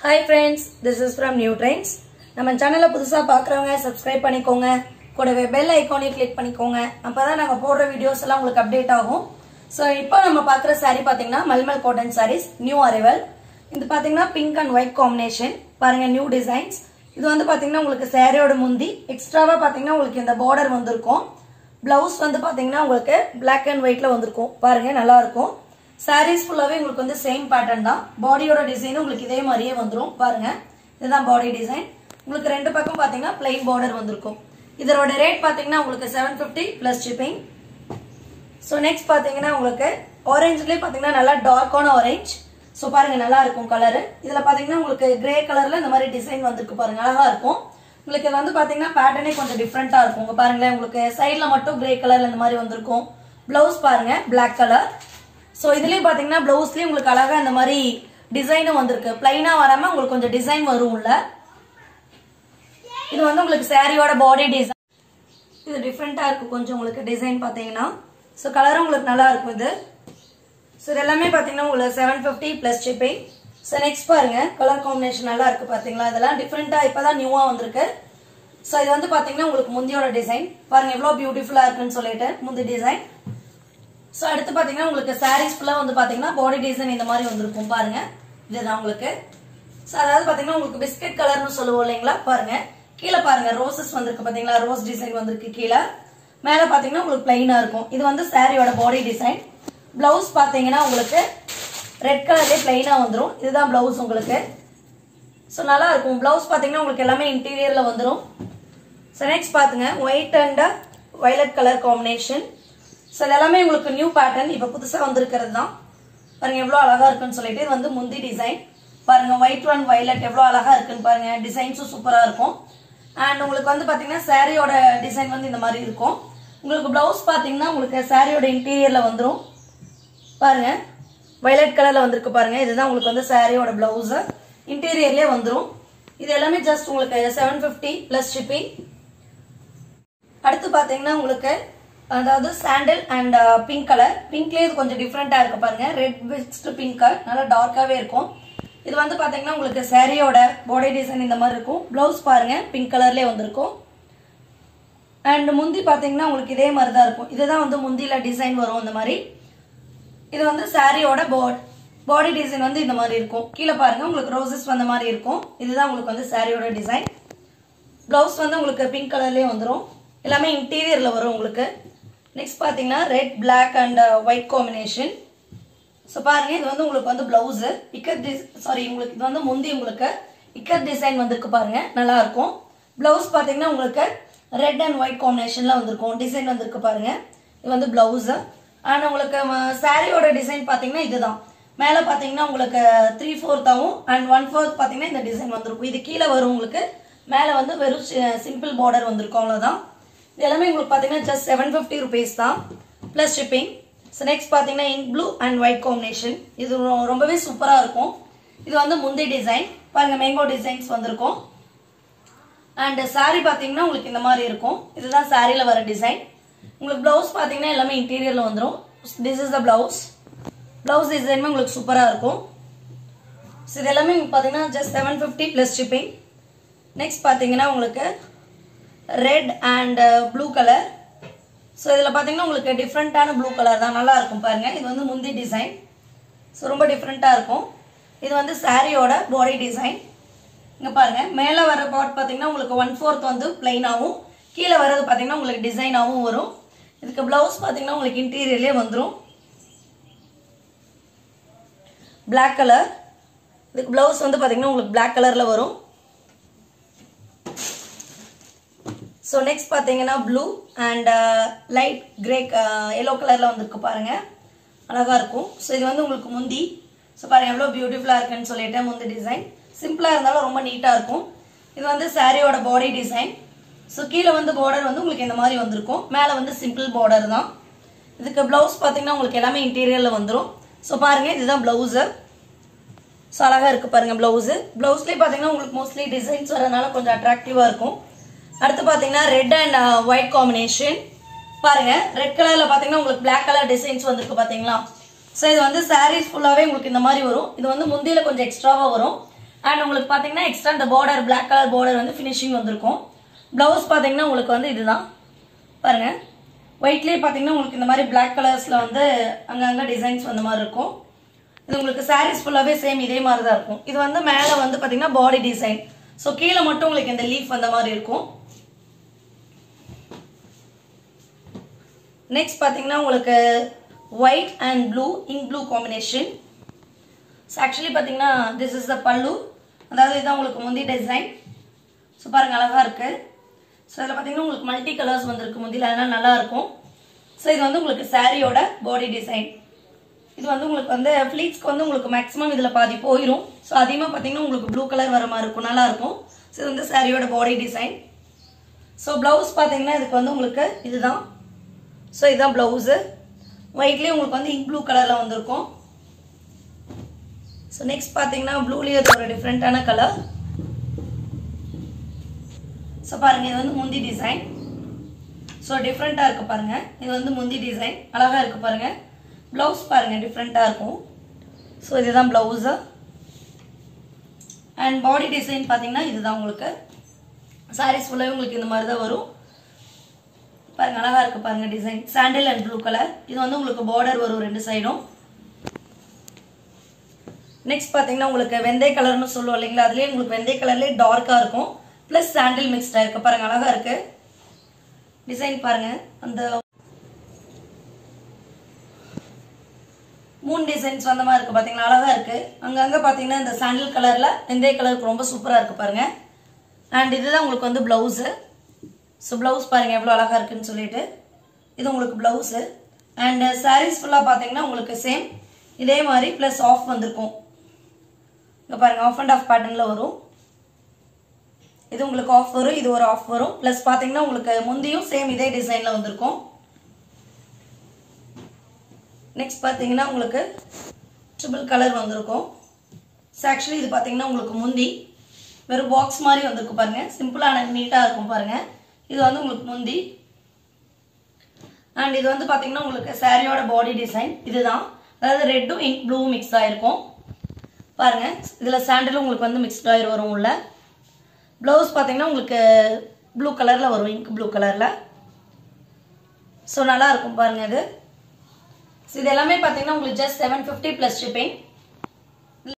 hi friends this is from new trends நம்ம சேனலை புதுசாக பார்க்குறவங்க சப்ஸ்கிரைப் பண்ணிக்கோங்க கூடவே பெல் ஐக்கானையும் கிளிக் பண்ணிக்கோங்க அப்போ தான் நாங்கள் போடுற வீடியோஸ் எல்லாம் உங்களுக்கு அப்டேட் ஆகும் ஸோ இப்போ நம்ம பார்க்குற saree பார்த்தீங்கன்னா mulmul cotton sarees new arrival இது பார்த்தீங்கன்னா பிங்க் அண்ட் ஒயிட் காம்பினேஷன் பாருங்க நியூ டிசைன்ஸ் இது வந்து பார்த்தீங்கன்னா உங்களுக்கு சாரியோட முந்தி எக்ஸ்ட்ராவாக பார்த்தீங்கன்னா உங்களுக்கு இந்த பார்டர் வந்திருக்கும் பிளவுஸ் வந்து பார்த்தீங்கன்னா உங்களுக்கு Black அண்ட் ஒயிட்ல வந்திருக்கும் பாருங்க நல்லா இருக்கும் சாரீஸ் ஃபுல்லாவே உங்களுக்கு வந்து சேம் பேட்டர்ன் தான் பாடியோட டிசைன் உங்களுக்கு இதே மாதிரியே வந்துரும் பாருங்க இதுதான் பாடி டிசைன் உங்களுக்கு ரெண்டு பக்கம் பாத்தீங்கன்னா பிளைன் பார்டர் வந்திருக்கும் இதோட ரேட் பாத்தீங்கன்னா உங்களுக்கு seven fifty plus shipping so next பாத்தீங்கன்னா உங்களுக்கு ஆரஞ்சுலேயே பாத்தீங்கன்னா நல்லா டார்க்கான ஆரஞ்ச் ஸோ பாருங்க நல்லா இருக்கும் கலர் இதுல பாத்தீங்கன்னா உங்களுக்கு கிரே கலர்ல இந்த மாதிரி டிசைன் வந்திருக்கு பாருங்க அழகா இருக்கும் உங்களுக்கு இது வந்து பாத்தீங்கன்னா பேட்டர்னே கொஞ்சம் டிஃப்ரெண்டா இருக்கும் உங்க பாருங்களேன் உங்களுக்கு சைட்ல மட்டும் கிரே கலர்ல இந்த மாதிரி வந்திருக்கும் பிளவுஸ் பாருங்க Black கலர் ஸோ இதுலயும் பாத்தீங்கன்னா பிளவுஸ்லயும் உங்களுக்கு அழகா இந்த மாதிரி டிசைனும் வந்திருக்கு பிளைனா வராம உங்களுக்கு கொஞ்சம் டிசைன் வரும் உள்ள இது வந்து உங்களுக்கு சாரியோட பாடி டிசைன் இது டிஃப்ரெண்டா இருக்கு கொஞ்சம் உங்களுக்கு டிசைன் பாத்தீங்கன்னா ஸோ கலரும் உங்களுக்கு நல்லா இருக்கும் இது ஸோ இது எல்லாமே பாத்தீங்கன்னா உங்களுக்கு seven fifty plus shipping so next பாருங்க கலர் காம்பினேஷன் நல்லா இருக்கு பாத்தீங்களா இதெல்லாம் டிஃப்ரெண்டா இப்பதான் நியூவா வந்திருக்கு ஸோ இது வந்து பாத்தீங்கன்னா உங்களுக்கு முந்தியோட டிசைன் பாருங்க எவ்வளவு பியூட்டிஃபுல்லா இருக்குன்னு சொல்லிட்டு முந்தி டிசைன் ஸோ அடுத்து பாத்தீங்கன்னா உங்களுக்கு சாரீஸ் ஃபுல்லா வந்து பாத்தீங்கன்னா பாடி டிசைன் இந்த மாதிரி வந்திருக்கும் பாருங்க இதுதான் உங்களுக்கு ஸோ அதாவது பாத்தீங்கன்னா உங்களுக்கு பிஸ்கட் கலர்னு சொல்லுவோம் இல்லைங்களா பாருங்க கீழே பாருங்க ரோசஸ் வந்திருக்கு பாத்தீங்களா ரோஸ் டிசைன் வந்திருக்கு கீழே மேல பாத்தீங்கன்னா உங்களுக்கு பிளைனா இருக்கும் இது வந்து சாரியோட பாடி டிசைன் பிளவுஸ் பாத்தீங்கன்னா உங்களுக்கு ரெட் கலர்லேயே பிளைனா வந்துரும் இதுதான் பிளவுஸ் உங்களுக்கு ஸோ நல்லா இருக்கும் பிளவுஸ் பாத்தீங்கன்னா உங்களுக்கு எல்லாமே இன்டீரியர்ல வந்துரும் ஸோ நெக்ஸ்ட் பாத்துங்க white and violet colour combination so இது எல்லாமே உங்களுக்கு நியூ பேட்டர்ன் இப்போ புதுசாக வந்திருக்கிறது தான் பாருங்க எவ்வளோ அழகா இருக்குன்னு சொல்லிட்டு இது வந்து முந்தி டிசைன் பாருங்க ஒயிட் அண்ட் வயலட் எவ்வளோ அழகா இருக்குன்னு பாருங்க டிசைன்ஸும் சூப்பராக இருக்கும் அண்ட் உங்களுக்கு வந்து பார்த்தீங்கன்னா சாரியோட டிசைன் வந்து இந்த மாதிரி இருக்கும் உங்களுக்கு பிளவுஸ் பார்த்தீங்கன்னா உங்களுக்கு சாரியோட இன்டீரியர்ல வந்துடும் பாருங்க வயலட் கலர்ல வந்திருக்கு பாருங்க இதுதான் உங்களுக்கு வந்து சாரியோட பிளவுஸ் இன்டீரியர்லயே வந்துடும் இது எல்லாமே ஜஸ்ட் உங்களுக்கு செவன் ஃபிஃப்டி பிளஸ் ஷிப்பிங் அடுத்து பாத்தீங்கன்னா உங்களுக்கு அதாவது சாண்டல் அண்ட் பிங்க் கலர் பிங்க்லேயே இது கொஞ்சம் டிஃப்ரெண்டா இருக்கு பாருங்க ரெட் மிக்ஸ்டு பிங்க் கலர் நல்லா டார்க்காவே இருக்கும் இது வந்து பாத்தீங்கன்னா உங்களுக்கு சாரியோட பாடி டிசைன் இந்த மாதிரி இருக்கும் பிளவுஸ் பாருங்க பிங்க் கலர்லேயே வந்திருக்கும் அண்ட் முந்தி பாத்தீங்கன்னா உங்களுக்கு இதே மாதிரி தான் இருக்கும் இதுதான் வந்து முந்தியில டிசைன் வரும் இந்த மாதிரி இது வந்து சாரியோட பாட் பாடி டிசைன் வந்து இந்த மாதிரி இருக்கும் கீழே பாருங்க உங்களுக்கு ரோசஸ் வந்த மாதிரி இருக்கும் இதுதான் உங்களுக்கு வந்து சாரியோட டிசைன் பிளவுஸ் வந்து உங்களுக்கு பிங்க் கலர்லயே வந்துடும் எல்லாமே இன்டீரியர்ல வரும் உங்களுக்கு நெக்ஸ்ட் பாத்தீங்கன்னா red black and white combination so பாருங்க இது வந்து உங்களுக்கு வந்து பிளவுஸ் இக்கர் சாரி உங்களுக்கு இது வந்து முந்தி உங்களுக்கு இக்கர் டிசைன் வந்திருக்கு பாருங்க நல்லா இருக்கும் பிளவுஸ் பாத்தீங்கன்னா உங்களுக்கு ரெட் அண்ட் ஒயிட் காம்பினேஷன்ல வந்திருக்கும் டிசைன் வந்திருக்கு பாருங்க இது வந்து பிளவுஸ் அண்ட் உங்களுக்கு சாரியோட டிசைன் பாத்தீங்கன்னா இதுதான் மேல பாத்தீங்கன்னா உங்களுக்கு த்ரீ ஃபோர்த்தாவும் அண்ட் ஒன் ஃபோர்த் பாத்தீங்கன்னா இந்த டிசைன் வந்திருக்கும் இது கீழே வரும் உங்களுக்கு மேல வந்து வெறும் சிம்பிள் பார்டர் வந்திருக்கும் அவ்வளவுதான் இது எல்லாமே உங்களுக்கு பாத்தீங்கன்னா ஜஸ்ட் செவன் ஃபிஃப்டி ருபீஸ் தான் பிளஸ் ஷிப்பிங் ஸோ நெக்ஸ்ட் பாத்தீங்கன்னா ink blue and white combination இது ரொ- ரொம்பவே சூப்பரா இருக்கும் இது வந்து முந்தி டிசைன் பாருங்க மேங்கோ டிசைன்ஸ் வந்திருக்கும் அண்ட் saree பாத்தீங்கன்னா உங்களுக்கு இந்த மாதிரி இருக்கும் இதுதான் சாரியில வர டிசைன் உங்களுக்கு பிளவுஸ் பாத்தீங்கன்னா எல்லாமே இன்டீரியர்ல வந்துரும் this is the blouse blouse டிசைனுமே உங்களுக்கு சூப்பரா இருக்கும் ஸோ இது எல்லாமே உங்களுக்கு பாத்தீங்கன்னா just seven fifty plus shipping next பாத்தீங்கன்னா உங்களுக்கு red and blue colour so இதில் பார்த்தீங்கன்னா உங்களுக்கு டிஃப்ரெண்ட்டான ப்ளூ கலர் தான் நல்லா இருக்கும் பாருங்க இது வந்து முந்தி டிசைன் ஸோ ரொம்ப டிஃப்ரெண்ட்டாக இருக்கும் இது வந்து சாரியோட பாடி டிசைன் இங்கே பாருங்க மேலே வர பார்ட் பார்த்தீங்கன்னா உங்களுக்கு ஒன் ஃபோர்த் வந்து பிளைனாகவும் கீழே வர்றது பார்த்தீங்கன்னா உங்களுக்கு டிசைனாகவும் வரும் இதுக்கு பிளவுஸ் பார்த்தீங்கன்னா உங்களுக்கு இன்டீரியர்லேயே வந்துடும் Black கலர் இதுக்கு பிளவுஸ் வந்து பார்த்தீங்கன்னா உங்களுக்கு Black கலரில் வரும் ஸோ நெக்ஸ்ட் பார்த்தீங்கன்னா blue and light grey yellow கலரில் வந்திருக்கு பாருங்க அழகா இருக்கும் ஸோ இது வந்து உங்களுக்கு முந்தி ஸோ பாருங்க எவ்வளோ பியூட்டிஃபுல்லாக இருக்குன்னு சொல்லிட்டு முந்தி டிசைன் சிம்பிளாக இருந்தாலும் ரொம்ப நீட்டாக இருக்கும் இது வந்து சாரியோட பாடி டிசைன் ஸோ கீழே வந்து பார்டர் வந்து உங்களுக்கு இந்த மாதிரி வந்திருக்கும் மேலே வந்து சிம்பிள் பார்டர் தான் இதுக்கு பிளவுஸ் பார்த்தீங்கன்னா உங்களுக்கு எல்லாமே இன்டீரியரில் வந்துடும் ஸோ பாருங்க இதுதான் பிளவுஸு ஸோ அழகா இருக்கு பாருங்க பிளவுஸ் பிளவுஸ்லேயே பார்த்தீங்கன்னா உங்களுக்கு மோஸ்ட்லி டிசைன்ஸ் வரதுனால கொஞ்சம் அட்ராக்டிவாக இருக்கும் அடுத்து பார்த்தீங்கன்னா ரெட் அண்ட் ஒயிட் காம்பினேஷன் பாருங்க ரெட் கலர்ல பார்த்தீங்கன்னா உங்களுக்கு Black கலர் டிசைன்ஸ் வந்திருக்கு பார்த்தீங்களா ஸோ இது வந்து சாரீஸ் ஃபுல்லாகவே உங்களுக்கு இந்த மாதிரி வரும் இது வந்து முந்தியில கொஞ்சம் எக்ஸ்ட்ராவாக வரும் அண்ட் உங்களுக்கு பார்த்தீங்கன்னா எக்ஸ்ட்ரா இந்த பார்டர் Black கலர் பார்டர் வந்து ஃபினிஷிங் வந்திருக்கும் ப்ளவுஸ் பார்த்தீங்கன்னா உங்களுக்கு வந்து இதுதான் பாருங்க ஒயிட்லேயே பார்த்தீங்கன்னா உங்களுக்கு இந்த மாதிரி Black கலர்ஸில் வந்து அங்கங்கே டிசைன்ஸ் வந்த மாதிரி இருக்கும் இது உங்களுக்கு சாரீஸ் ஃபுல்லாகவே சேம் இதே மாதிரி தான் இருக்கும் இது வந்து மேலே வந்து பார்த்தீங்கன்னா பாடி டிசைன் ஸோ கீழே மட்டும் உங்களுக்கு இந்த லீஃப் வந்த மாதிரி இருக்கும் நெக்ஸ்ட் பார்த்தீங்கன்னா உங்களுக்கு white and blue ink blue combination so actually பார்த்தீங்கன்னா திஸ் இஸ் த பல்லு அதாவது இதுதான் உங்களுக்கு முந்தி டிசைன் ஸோ பாருங்க அழகாக இருக்கு ஸோ இதில் பார்த்தீங்கன்னா உங்களுக்கு மல்டி கலர்ஸ் வந்திருக்கு முந்தியில் அதனால் நல்லா இருக்கும் ஸோ இது வந்து உங்களுக்கு சாரியோட பாடி டிசைன் இது வந்து உங்களுக்கு வந்து ஃப்ளீட்ஸ்க்கு வந்து உங்களுக்கு மேக்ஸிமம் இதில் பாதி போயிடும் ஸோ அதிகமாக பார்த்தீங்கன்னா உங்களுக்கு ப்ளூ கலர் வர மாதிரி இருக்கும் நல்லா இருக்கும் ஸோ இது வந்து சாரியோட பாடி டிசைன் ஸோ ப்ளவுஸ் பார்த்தீங்கன்னா இதுக்கு வந்து உங்களுக்கு இதுதான் ஸோ இதுதான் ப்ளவுஸு ஒயிட்லேயே உங்களுக்கு வந்து இங்க் ப்ளூ கலரில் வந்திருக்கும் ஸோ நெக்ஸ்ட் பார்த்தீங்கன்னா ப்ளூலேயே இது ஒரு டிஃப்ரெண்ட்டான கலர் ஸோ பாருங்க இது வந்து முந்தி டிசைன் ஸோ டிஃப்ரெண்ட்டாக இருக்கு பாருங்க இது வந்து முந்தி டிசைன் அழகாக இருக்கு பாருங்க ப்ளவுஸ் பாருங்க டிஃப்ரெண்ட்டாக இருக்கும் ஸோ இதுதான் ப்ளவுஸு அண்ட் பாடி டிசைன் பார்த்தீங்கன்னா இதுதான் உங்களுக்கு சாரீஸ் ஃபுல்லாகவே உங்களுக்கு இந்த மாதிரி தான் வரும் பாருங்க அழகா இருக்கு பாருங்க design sandal and blue colour இது வந்து உங்களுக்கு பார்டர் வரும் ரெண்டு சைடும் நெக்ஸ்ட் பார்த்தீங்கன்னா உங்களுக்கு வெந்தய கலர்னு சொல்லுவோம் இல்லைங்களா அதுலேயே உங்களுக்கு வெந்தய கலர்லேயே டார்க்காக இருக்கும் ப்ளஸ் சாண்டில் மிக்ஸ்டாக இருக்கு பாருங்க அழகா இருக்கு டிசைன் பாருங்க அந்த மூணு டிசைன்ஸ் வந்த மாதிரி இருக்கு பார்த்தீங்களா அழகா இருக்கு அங்கங்கே பார்த்தீங்கன்னா இந்த சாண்டில் கலரில் வெந்தய கலருக்கு ரொம்ப சூப்பராக இருக்கு பாருங்க அண்ட் இதுதான் உங்களுக்கு வந்து ப்ளவுஸு ஸோ ப்ளவுஸ் பாருங்கள் எவ்வளோ அழகாக இருக்குன்னு சொல்லிட்டு இது உங்களுக்கு ப்ளவுஸு அண்ட் சாரீஸ் ஃபுல்லாக பார்த்தீங்கன்னா உங்களுக்கு சேம் இதே மாதிரி ப்ளஸ் ஆஃப் வந்திருக்கும் இங்கே பாருங்கள் ஆஃப் அண்ட் ஆஃப் பேட்டர்னில் வரும் இது உங்களுக்கு ஆஃப் வரும் இது ஒரு ஆஃப் வரும் ப்ளஸ் பார்த்தீங்கன்னா உங்களுக்கு முந்தியும் சேம் இதே டிசைனில் வந்திருக்கும் நெக்ஸ்ட் பார்த்தீங்கன்னா உங்களுக்கு ட்ரிபிள் கலர் வந்திருக்கும் ஸோ ஆக்சுவலி இது பார்த்தீங்கன்னா உங்களுக்கு முந்தி வெறும் பாக்ஸ் மாதிரி வந்திருக்கு பாருங்க சிம்பிளான நீட்டாக இருக்கும் பாருங்க இது வந்து உங்களுக்கு முந்தி அண்ட் இது வந்து பார்த்தீங்கன்னா உங்களுக்கு சாரியோட பாடி டிசைன் இதுதான் அதாவது ரெட்டும் இங்க் ப்ளூ மிக்ஸ் ஆயிருக்கும் பாருங்க இதில் சாண்டிலும் உங்களுக்கு வந்து மிக்ஸ்ட் ஆயிரு வரும் உள்ள ப்ளவுஸ் பார்த்தீங்கன்னா உங்களுக்கு ப்ளூ கலரில் வரும் இங்க் ப்ளூ கலரில் ஸோ நல்லா இருக்கும் பாருங்க இது ஸோ இது எல்லாமே பார்த்தீங்கன்னா உங்களுக்கு just seven fifty plus shipping